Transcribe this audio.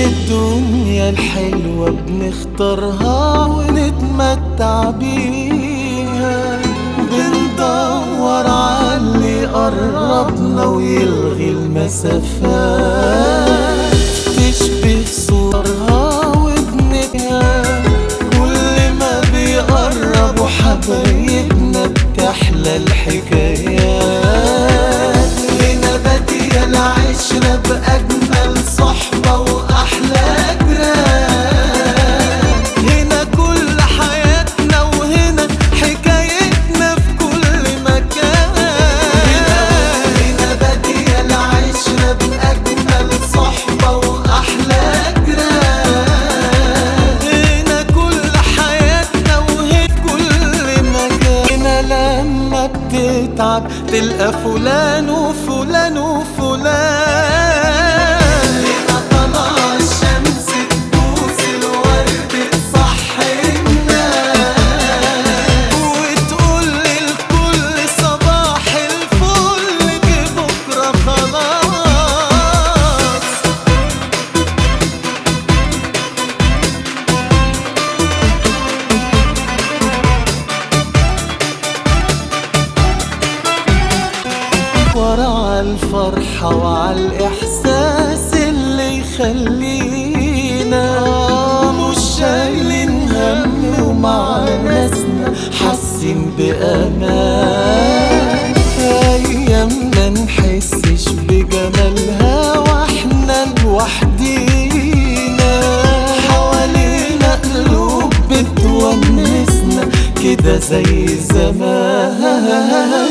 الدنيا الحلوة بنختارها ونتمتع بيها بندور على اللي قربنا ويلغي المسافات تشبه صورها وبنتها كل ما بيقربوا حبايبنا بتحلى الحكايات هنا بادية العشرة بأجمل صحبة وأحلى جيران هنا كل حياتنا وهنا حكايتنا في كل مكان هنا بادية العشرة بأجمل صحبة وأحلى جيران هنا كل حياتنا وهنا كل مكان هنا لما بتتعب تلقى فلان وفلان وفلان هنا طلع الشمس تبوس الورد تصحينا وتقول للكل صباح الفل جه بكره خلاص ورا عالفرحة وعالإحساس اللي يخلينا مش شايلين هم ومع ناسنا حاسين بأمان أيامنا نحسش بجمالها واحنا لوحدينا حوالينا قلوب بتونسنا كده زي زمان